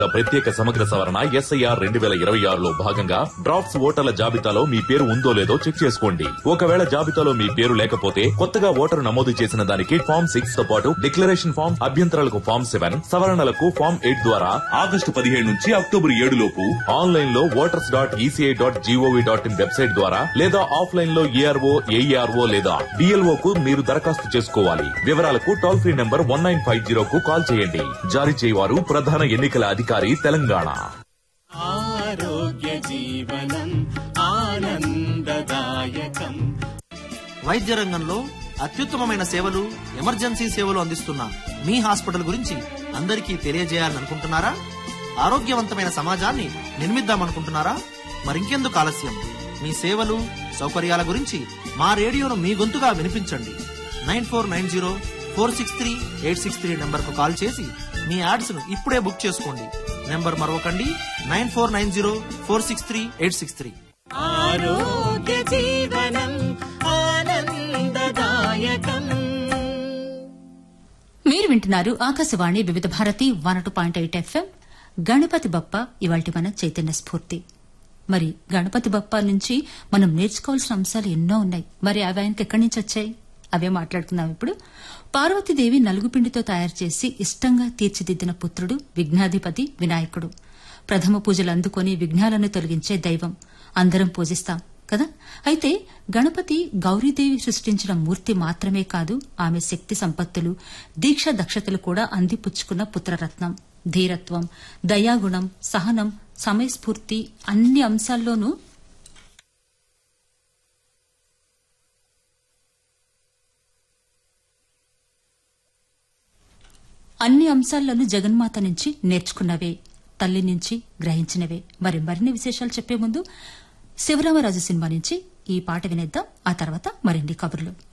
ప్రత్యేక సమగ్ర సవరణ ఎస్ఐఆర్ రెండు వేల ఇరవై ఆరులో భాగంగా డ్రాఫ్ట్స్ ఓటర్ల జాబితాలో మీ పేరు ఉందో లేదో చెక్ చేసుకోండి ఒకవేళ జాబితాలో మీ పేరు లేకపోతే కొత్తగా ఓటరు నమోదు చేసిన దానికి ఫామ్ సిక్స్ తో పాటు డిక్లరేషన్ ఫామ్ అభ్యంతరాలకు ఫామ్ సెవెన్ సవరణలకు ఫామ్ ఎయిట్ ద్వారా ఆగస్టు పదిహేడు నుంచి అక్టోబర్ ఏడు లోపు ఆన్లైన్ లో voters dot ECI dot GOV dot in website ద్వారా లేదా ఆఫ్లైన్ లో ఏఆర్ఓ ఏఈఆర్ఓ లేదా డిఎల్ఓ కు మీరు దరఖాస్తు చేసుకోవాలి వివరాలకు toll free number one nine five zero కు కాల్ చేయండి జారీ చేయవారు ప్రధాన ఎన్నికల అధికారి తెలంగాణ ఆరోగ్య జీవనం ఆనందదాయకం వైద్య రంగంలో అత్యుత్తమమైన సేవలు ఎమర్జెన్సీ సేవలు అందిస్తున్న మీ హాస్పిటల్ గురించి అందరికీ తెలియజేయాలని అనుకుంటున్నారా ఆరోగ్యవంతమైన సమాజాన్ని నిర్మిద్దామనుకుంటున్నారా మరింకెందుకు ఆలస్యం మీ సేవలు సౌకర్యాల గురించి మా రేడియోను మీ గొంతుగా వినిపించండి nine four nine zero four six three eight six three నెంబర్కు కాల్ చేసి మీ యాడ్స్ను ఇప్పుడే బుక్ చేసుకోండి నెంబర్ మరొకండి nine four nine zero four six three eight six three ఆరోగ్య జీవనం ఆనందదాయకం మీరు వింటున్నారు Akashvani Vividh Bharati one two point eight FM Ganapati Bappa ఇవాల్టి మన చైతన్య స్ఫూర్తి మరి గణపతి బప్ప నుంచి మనం నేర్చుకోవాల్సిన అంశాలు ఎన్నో ఉన్నాయి మరి అవి ఆయనకి ఎక్కడి నుంచి వచ్చాయి అవే మాట్లాడుకుందాం ఇప్పుడు పార్వతీదేవి నలుగుపిండితో తయారు చేసి ఇష్టంగా తీర్చిదిద్దిన పుత్రుడు విఘ్నాధిపతి వినాయకుడు ప్రథమ పూజలు అందుకొని విఘ్నాలను తొలగించే దైవం అందరం పూజిస్తాం కదా అయితే గణపతి గౌరీదేవి సృష్టించిన మూర్తి మాత్రమే కాదు ఆమె శక్తి సంపత్తులు దీక్ష దక్షతలు కూడా అందిపుచ్చుకున్న పుత్రరత్నం ధీరత్వం దయాగుణం సహనం సమయస్ఫూర్తి అన్ని అంశాల్లోనూ అన్ని అంశాల్లోనూ జగన్మాత నుంచి నేర్చుకున్నవే తల్లి నుంచి గ్రహించినవే మరి మరిన్ని విశేషాలు చెప్పే ముందు శివరామరాజు సినిమా నుంచి ఈ పాట వినేద్దాం ఆ తర్వాత మరిన్ని కబుర్లు